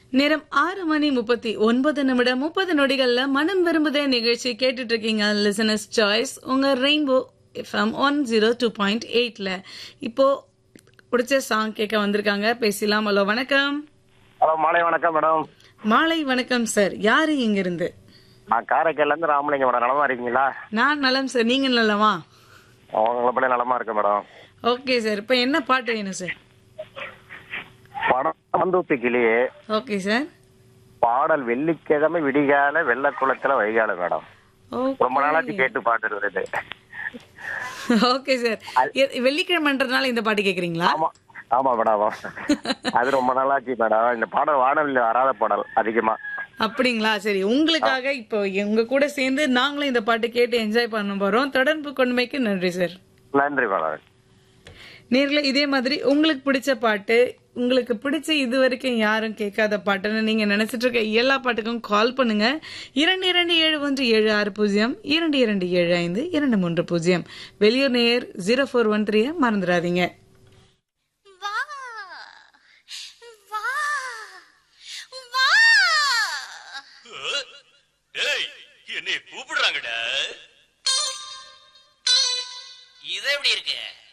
நேரம் ஆறு மணி முப்பத்தி ஒன்பது நிமிடம் முப்பது நொடிகள்ல மனம் விரும்புதே நிகழ்ச்சி கேட்டுட்டு இருக்கீங்க லிசனஸ் சாய்ஸ் உங்க rainbow FM one zero two point எயிட்ல இப்போ பிடிச்ச சாங் கேட்க வந்திருக்காங்க பேசலாம் ஹலோ வணக்கம் ஹலோ மாலை வணக்கம் மேடம் மாலை வணக்கம் சார் யாரு இங்க இருந்து நான் காரைக்கால்ல இருந்து ராமலிங்கம் மேடம் நலமா இருக்கீங்களா நான் நலம் சார் நீங்க நலமா உங்களை போல நலமா இருக்கேன் மேடம் ஓகே சார் இப்போ என்ன பாட்டு வேணும் சார் படம் பந்தூத்து கிளியே ஓகே சார் பாடல் வெள்ளிக்கிழமை விடிகால வெள்ளக்குளத்துல வைகால மேடம் ரொம்ப நாளாச்சு கேட்டு பாட்டு வருது ஓகே சார் வெள்ளிக்கிழமைன்றதுனால இந்த பாட்டு கேக்குறீங்களா ஆமா ஆமா மேடம் ஆமா. அது ரொம்ப நாளாச்சு மேடம் இந்த பாடல் வானொலியில் வராத பாடல் அதிகமா அப்படிங்களா சரி உங்களுக்காக இப்போ உங்க கூட சேர்ந்து நாங்களும் இந்த பாட்டு கேட்டு என்ஜாய் பண்ண போறோம் தொடர்பு கொண்டுமைக்கு நன்றி சார் நன்றி மேடம் நேர்ல இதே மாதிரி உங்களுக்கு பிடிச்ச பாட்டு உங்களுக்கு பிடிச்ச இது வரைக்கும் யாரும் கேட்காத பாட்டுன்னு நீங்க நினைச்சிட்டு இருக்க எல்லா பாட்டுக்கும் கால் பண்ணுங்க இரண்டு இரண்டு ஏழு ஒன்று ஏழு ஆறு பூஜ்ஜியம் இரண்டு இரண்டு ஏழு ஐந்து இரண்டு மூன்று பூஜ்ஜியம் வெளியூர் நேயர் ஜீரோ ஃபோர் ஒன் த்ரீ மறந்துடாதீங்க வா வா வா டேய் என்னை கூப்பிடுறாங்கடா இது எப்படி இருக்கு